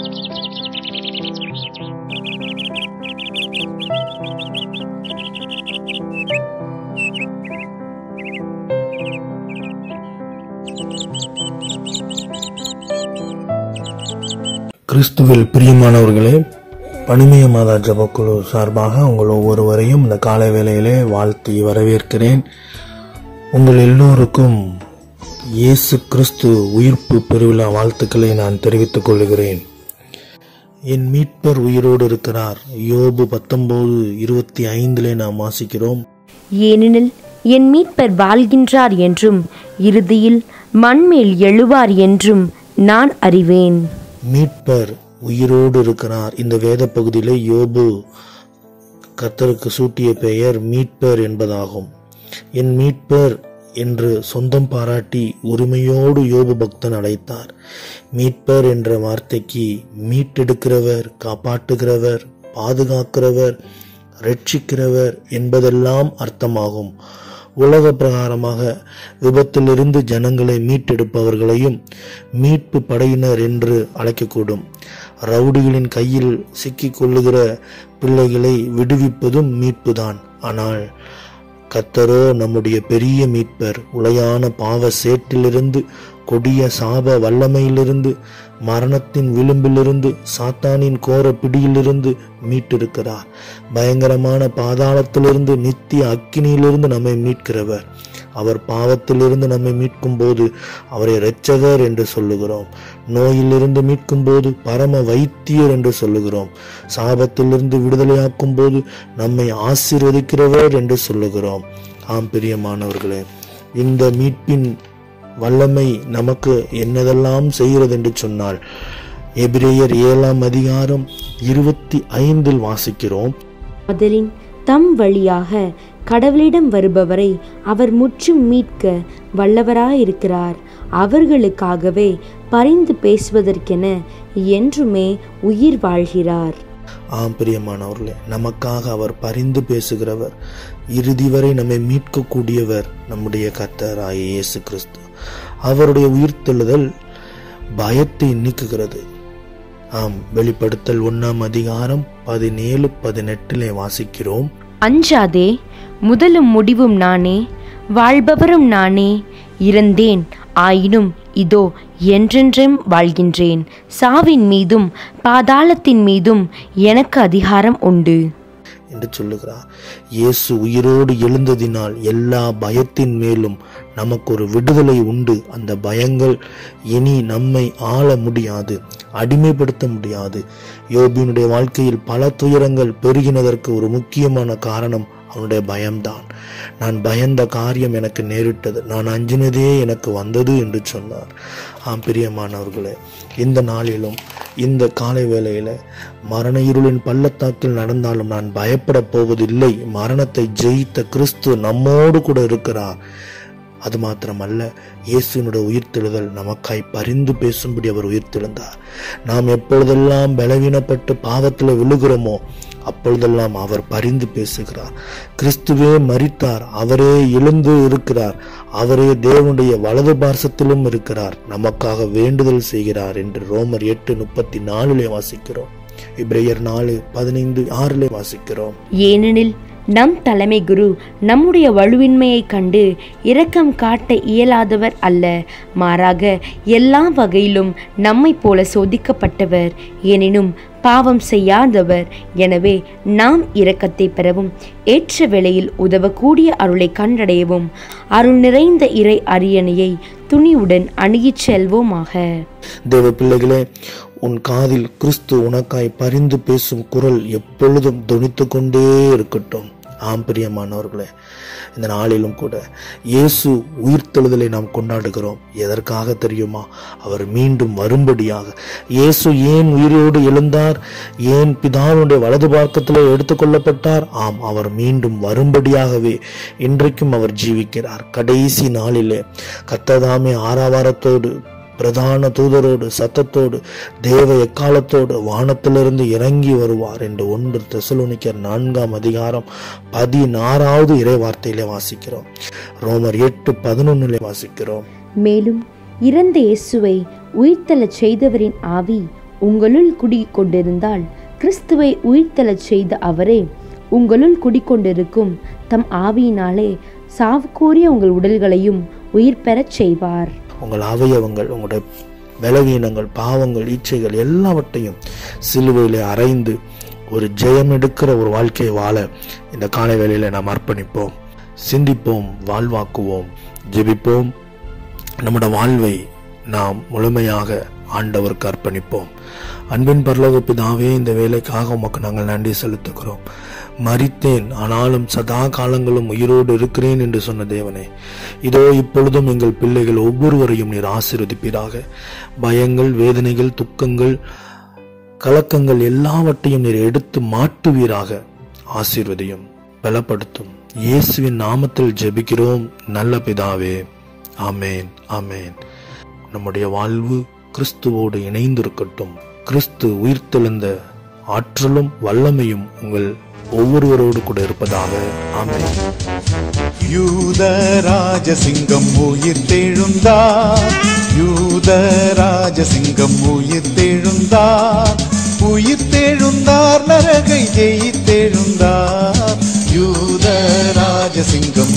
கிறிஸ்துவில் பிரியமானவர்களே பனிமய மாதா ஜபக்குழு சார்பாக உங்கள் ஒவ்வொருவரையும் இந்த காலை வேளையிலே வாழ்த்தி வரவேற்கிறேன் உங்கள் எல்லோருக்கும் இயேசு கிறிஸ்து உயிர்ப்பு பெருவிழா வாழ்த்துக்களை நான் தெரிவித்துக் கொள்கிறேன் என் மீட்பர் உயிரோடு இருக்கிறார் யோபு பத்தொன்பது இருபத்தி ஐந்திலே நாம் வாசிக்கிறோம் ஏனெனில் என் மீட்பர் வாழ்கின்றார் என்றும் இறுதியில் மண்மேல் எழுவார் என்றும் நான் அறிவேன் மீட்பர் உயிரோடு இருக்கிறார் இந்த வேத பகுதியிலே யோபு கர்த்தருக்கு சூட்டிய பெயர் மீட்பர் என்பதாகும் என் மீட்பர் என்று சொந்தம் பாராட்டி உரிமையோடு யோபு பக்தன் அழைத்தார் மீட்பர் என்ற வார்த்தைக்கு மீட்டெடுக்கிறவர் காப்பாற்றுகிறவர் பாதுகாக்கிறவர் ரட்சிக்கிறவர் என்பதெல்லாம் அர்த்தமாகும் உலக பிரகாரமாக விபத்திலிருந்து ஜனங்களை மீட்டெடுப்பவர்களையும் மீட்பு படையினர் என்று அழைக்கக்கூடும் ரவுடிகளின் கையில் சிக்கிக் கொள்ளுகிற பிள்ளைகளை விடுவிப்பதும் மீட்புதான் ஆனால் கத்தரோ நம்முடைய பெரிய மீட்பர் உளையான பாவ சேற்றிலிருந்து கொடிய சாப வல்லமையிலிருந்து மரணத்தின் விளிம்பிலிருந்து சாத்தானின் கோர பிடியிலிருந்து மீட்டிருக்கிறார் பயங்கரமான பாதாளத்திலிருந்து நித்திய அக்கினியிலிருந்து நம்மை மீட்கிறவர் அவர் பாவத்திலிருந்து நம்மை மீட்கும் போது அவரை இரட்சகர் என்று சொல்லுகிறோம் நோயிலிருந்து மீட்கும் போது பரம வைத்தியர் என்று சொல்லுகிறோம் சாபத்திலிருந்து விடுதலையாக்கும் போது நம்மை ஆசீர்வதிக்கிறவர் என்று சொல்லுகிறோம் ஆம் பிரியமானவர்களே இந்த மீட்பின் வல்லமை நமக்கு என்னதெல்லாம் செய்கிறது என்று சொன்னால் எபிரேயர் ஏழாம் அதிகாரம் இருபத்தி ஐந்தில் வாசிக்கிறோம் முதலின் தம் வழியாக கடவுளிடம் வருபவரை அவர் முற்றும் மீட்க வல்லவராயிருக்கிறார் அவர்களுக்காகவே பரிந்து பேசுவதற்கென என்றுமே உயிர் வாழ்கிறார் ஆம் பிரியமானவர்களே நமக்காக அவர் பரிந்து பேசுகிறவர் இறுதி வரை நம்மை மீட்கக்கூடியவர் நம்முடைய கர்த்தராய இயேசு கிறிஸ்து அவருடைய உயிர்த்தெழுதல் பயத்தை நீக்குகிறது ஆம் வெளிப்படுத்தல் ஒன்னாம் அதிகாரம் பதினேழு பதினெட்டிலே வாசிக்கிறோம் அஞ்சாதே முதலும் முடிவும் நானே வாழ்பவரும் நானே இறந்தேன் ஆயினும் இதோ என்றென்றும் வாழ்கின்றேன் சாவின் மீதும் பாதாளத்தின் மீதும் எனக்கு அதிகாரம் உண்டு என்று சொல்லுகிறார் இயேசு உயிரோடு எழுந்ததினால் எல்லா பயத்தின் மேலும் நமக்கு ஒரு விடுதலை உண்டு அந்த பயங்கள் இனி நம்மை ஆள முடியாது அடிமைப்படுத்த முடியாது யோபினுடைய வாழ்க்கையில் பல துயரங்கள் பெருகினதற்கு ஒரு முக்கியமான காரணம் அவனுடைய பயம்தான் நான் பயந்த காரியம் எனக்கு நேரிட்டது நான் அஞ்சினதே எனக்கு வந்தது என்று சொன்னார் ஆம் பிரியமானவர்களே இந்த நாளிலும் இந்த காலை வேளையில மரண இருளின் பள்ளத்தாக்கில் நடந்தாலும் நான் பயப்பட போவதில்லை மரணத்தை ஜெயித்த கிறிஸ்து நம்மோடு கூட இருக்கிறார் அது மாத்திரமல்ல இயேசுவினுடைய உயிர்த்தெழுதல் நமக்காய் பரிந்து பேசும்படி அவர் உயிர்த்தெழுந்தார் நாம் எப்பொழுதெல்லாம் பலவீனப்பட்டு பாவத்தில் விழுகிறோமோ அப்பொழுதெல்லாம் அவர் பரிந்து பேசுகிறார் கிறிஸ்துவே மரித்தார் அவரே எழுந்து இருக்கிறார் அவரே தேவனுடைய வலது பார்சத்திலும் இருக்கிறார் நமக்காக வேண்டுதல் செய்கிறார் என்று ரோமர் எட்டு முப்பத்தி நாலுலே வாசிக்கிறோம் இப்ரேயர் நாலு பதினைந்து ஆறிலே வாசிக்கிறோம் ஏனெனில் நம் தலைமை குரு நம்முடைய வலுவின்மையைக் கண்டு இரக்கம் காட்ட இயலாதவர் அல்ல மாறாக எல்லா வகையிலும் நம்மைப் போல சோதிக்கப்பட்டவர் எனினும் பாவம் செய்யாதவர் எனவே நாம் இரக்கத்தை பெறவும் ஏற்ற வேளையில் உதவக்கூடிய அருளை கண்டடையவும் அருள் நிறைந்த இறை அரியணையை துணிவுடன் அணுகிச் செல்வோமாக தேவ பிள்ளைகளே உன் காதில் கிறிஸ்து உனக்காய் பரிந்து பேசும் குரல் எப்பொழுதும் தொனித்து கொண்டே இருக்கட்டும் ஆம் பிரியமானவர்களே இந்த நாளிலும் கூட இயேசு உயிர்த்தெழுதலை நாம் கொண்டாடுகிறோம் எதற்காக தெரியுமா அவர் மீண்டும் வரும்படியாக இயேசு ஏன் உயிரோடு எழுந்தார் ஏன் பிதாவுடைய வலது பார்க்கத்திலே எடுத்துக்கொள்ளப்பட்டார் ஆம் அவர் மீண்டும் வரும்படியாகவே இன்றைக்கும் அவர் ஜீவிக்கிறார் கடைசி நாளிலே கத்ததாமே ஆறாவாரத்தோடு பிரதான தூதரோடு சத்தத்தோடு தேவ எக்காலத்தோடு வானத்திலிருந்து இறங்கி வருவார் என்று ஒன்று தெசலோனிக்கர் நான்காம் அதிகாரம் பதினாறாவது இறை வார்த்தையிலே வாசிக்கிறோம் ரோமர் எட்டு பதினொன்னிலே வாசிக்கிறோம் மேலும் இறந்த இயேசுவை உயிர்த்தெழச் செய்தவரின் ஆவி உங்களுள் குடிக்கொண்டிருந்தால் கிறிஸ்துவை உயிர்த்தெழச் செய்த அவரே உங்களுள் குடிக்கொண்டிருக்கும் தம் ஆவியினாலே சாவுக்கூறிய உங்கள் உடல்களையும் உயிர் பெறச் செய்வார் உங்கள் அவயவங்கள் உங்களுடைய பலவீனங்கள் பாவங்கள் இச்சைகள் எல்லாவற்றையும் சிலுவையிலே அறைந்து ஒரு ஜெயம் எடுக்கிற ஒரு வாழ்க்கையை வாழ இந்த காலை வேளையில நாம் அர்ப்பணிப்போம் சிந்திப்போம் வாழ்வாக்குவோம் ஜெபிப்போம் நம்முடைய வாழ்வை நாம் முழுமையாக ஆண்டவருக்கு அர்ப்பணிப்போம் அன்பின் பரலோக பிதாவே இந்த வேலைக்காக உமக்கு நாங்கள் நன்றி செலுத்துகிறோம் மரித்தேன் ஆனாலும் சதா காலங்களும் உயிரோடு இருக்கிறேன் என்று சொன்ன தேவனே இதோ இப்பொழுதும் எங்கள் பிள்ளைகள் ஒவ்வொருவரையும் நீர் ஆசீர்வதிப்பீராக பயங்கள் வேதனைகள் துக்கங்கள் கலக்கங்கள் எல்லாவற்றையும் நீர் எடுத்து மாட்டுவீராக ஆசீர்வதியும் பலப்படுத்தும் இயேசுவின் நாமத்தில் ஜெபிக்கிறோம் நல்ல பிதாவே ஆமேன் ஆமேன் நம்முடைய வாழ்வு கிறிஸ்துவோடு இணைந்திருக்கட்டும் கிறிஸ்து உயிர்த்தெழுந்த ஆற்றலும் வல்லமையும் உங்கள் ஒவ்வொருவரோடு கூட இருப்பதாக ஆமேன் யூத ராஜசிங்கம் உயிர் தெழுந்தார் யூத ராஜசிங்கம் உயிர் தெழுந்தார் உயிர் தெழுந்தார் நரகை ஜெயித்தெழுந்தார் யூத ராஜசிங்கம்